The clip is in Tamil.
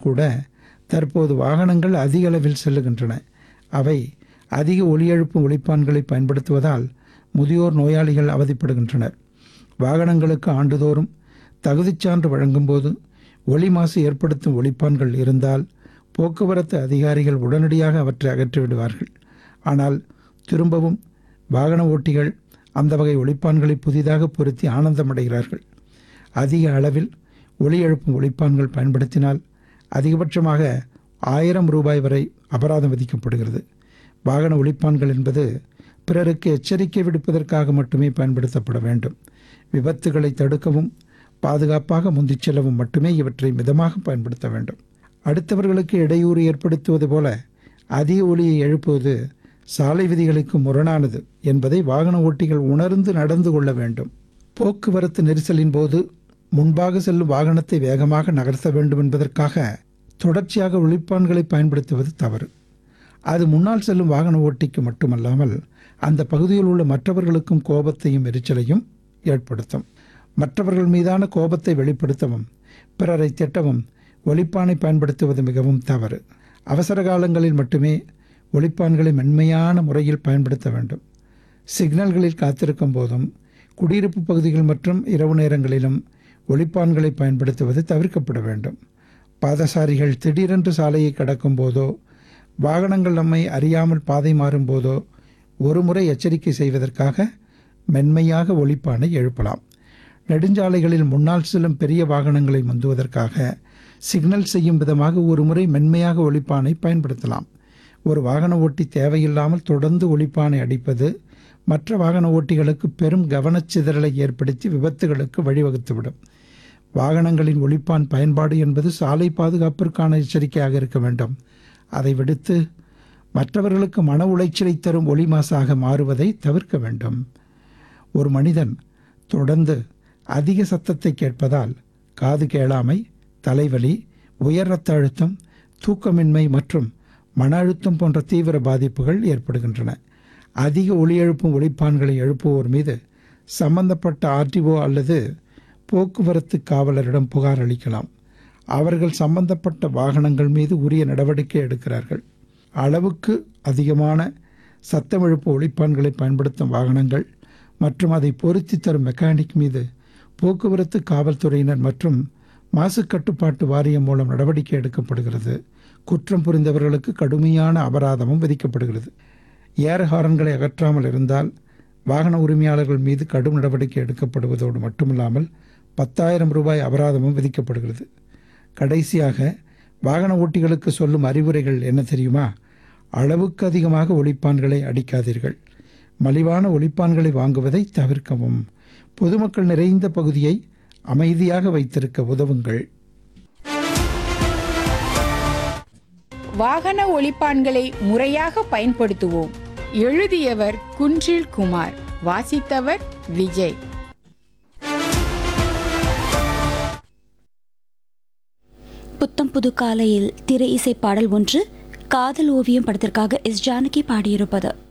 கூட தற்போது வாகனங்கள் அதிக அளவில் செல்லுகின்றன அவை அதிக ஒலி எழுப்பும் ஒலிப்பான்களை பயன்படுத்துவதால் முதியோர் நோயாளிகள் அவதிப்படுகின்றனர் வாகனங்களுக்கு ஆண்டுதோறும் தகுதிச் சான்று வழங்கும்போது ஒலி மாசு ஏற்படுத்தும் ஒலிப்பான்கள் இருந்தால் போக்குவரத்து அதிகாரிகள் உடனடியாக அவற்றை அகற்றிவிடுவார்கள் ஆனால் திரும்பவும் வாகன ஓட்டிகள் அந்த வகை ஒலிப்பான்களை புதிதாக பொருத்தி ஆனந்தமடைகிறார்கள் அதிக அளவில் ஒலி எழுப்பும் ஒலிப்பான்கள் பயன்படுத்தினால் அதிகபட்சமாக ஆயிரம் ரூபாய் வரை அபராதம் விதிக்கப்படுகிறது வாகன ஒலிப்பான்கள் என்பது பிறருக்கு எச்சரிக்கை விடுப்பதற்காக மட்டுமே பயன்படுத்தப்பட வேண்டும் விபத்துகளை தடுக்கவும் பாதுகாப்பாக முந்திச் செல்லவும் மட்டுமே இவற்றை மிதமாக பயன்படுத்த வேண்டும் அடுத்தவர்களுக்கு இடையூறு ஏற்படுத்துவது போல அதிக ஒலியை எழுப்புவது சாலை விதிகளுக்கு முரணானது என்பதை வாகன ஓட்டிகள் உணர்ந்து நடந்து கொள்ள வேண்டும் போக்குவரத்து நெரிசலின் போது முன்பாக செல்லும் வாகனத்தை வேகமாக நகர்த்த வேண்டும் என்பதற்காக தொடர்ச்சியாக ஒளிப்பான்களை பயன்படுத்துவது தவறு அது முன்னால் செல்லும் வாகன ஓட்டிக்கு மட்டுமல்லாமல் அந்த பகுதியில் உள்ள மற்றவர்களுக்கும் கோபத்தையும் எரிச்சலையும் ஏற்படுத்தும் மற்றவர்கள் மீதான கோபத்தை வெளிப்படுத்தவும் பிறரை திட்டவும் ஒலிப்பானை பயன்படுத்துவது மிகவும் தவறு அவசர காலங்களில் மட்டுமே ஒலிப்பான்களை மென்மையான முறையில் பயன்படுத்த வேண்டும் சிக்னல்களில் காத்திருக்கும் போதும் குடியிருப்பு பகுதிகள் மற்றும் இரவு நேரங்களிலும் ஒலிப்பான்களை பயன்படுத்துவது தவிர்க்கப்பட வேண்டும் பாதசாரிகள் திடீரென்று சாலையை கடக்கும் போதோ வாகனங்கள் நம்மை அறியாமல் பாதை மாறும் போதோ ஒரு முறை எச்சரிக்கை செய்வதற்காக மென்மையாக ஒலிப்பானை எழுப்பலாம் நெடுஞ்சாலைகளில் முன்னால் செல்லும் பெரிய வாகனங்களை முந்துவதற்காக சிக்னல் செய்யும் விதமாக ஒரு முறை மென்மையாக ஒலிப்பானை பயன்படுத்தலாம் ஒரு வாகன ஓட்டி தேவையில்லாமல் தொடர்ந்து ஒலிப்பானை அடிப்பது மற்ற வாகன ஓட்டிகளுக்கு பெரும் கவனச்சிதறலை ஏற்படுத்தி விபத்துகளுக்கு வழிவகுத்துவிடும் வாகனங்களின் ஒலிப்பான் பயன்பாடு என்பது சாலை பாதுகாப்பிற்கான எச்சரிக்கையாக இருக்க வேண்டும் அதை விடுத்து மற்றவர்களுக்கு மன உளைச்சலை தரும் ஒலி மாசாக மாறுவதை தவிர்க்க வேண்டும் ஒரு மனிதன் தொடர்ந்து அதிக சத்தத்தை கேட்பதால் காது கேளாமை தலைவலி உயர் ரத்த அழுத்தம் தூக்கமின்மை மற்றும் மன அழுத்தம் போன்ற தீவிர பாதிப்புகள் ஏற்படுகின்றன அதிக ஒலி எழுப்பும் ஒலிப்பான்களை எழுப்புவோர் மீது சம்பந்தப்பட்ட ஆர்டிஓ அல்லது போக்குவரத்து காவலரிடம் புகார் அளிக்கலாம் அவர்கள் சம்பந்தப்பட்ட வாகனங்கள் மீது உரிய நடவடிக்கை எடுக்கிறார்கள் அளவுக்கு அதிகமான சத்தம் எழுப்பு ஒலிப்பான்களை பயன்படுத்தும் வாகனங்கள் மற்றும் அதை பொருத்தி தரும் மெக்கானிக் மீது போக்குவரத்து காவல்துறையினர் மற்றும் மாசு கட்டுப்பாட்டு வாரியம் மூலம் நடவடிக்கை எடுக்கப்படுகிறது குற்றம் புரிந்தவர்களுக்கு கடுமையான அபராதமும் விதிக்கப்படுகிறது ஏர் ஹாரன்களை அகற்றாமல் இருந்தால் வாகன உரிமையாளர்கள் மீது கடும் நடவடிக்கை எடுக்கப்படுவதோடு மட்டுமில்லாமல் பத்தாயிரம் ரூபாய் அபராதமும் விதிக்கப்படுகிறது கடைசியாக வாகன ஓட்டிகளுக்கு சொல்லும் அறிவுரைகள் என்ன தெரியுமா அளவுக்கு அதிகமாக ஒலிப்பான்களை அடிக்காதீர்கள் மலிவான ஒலிப்பான்களை வாங்குவதை தவிர்க்கவும் பொதுமக்கள் நிறைந்த பகுதியை அமைதியாக வைத்திருக்க உதவுங்கள் வாகன ஒலிப்பான்களை முறையாக பயன்படுத்துவோம் எழுதியவர் குன்றில் குமார் வாசித்தவர் விஜய் புத்தம் புது காலையில் திரை இசை பாடல் ஒன்று காதல் ஓவியம் படத்திற்காக எஸ் ஜானகி பாடியிருப்பது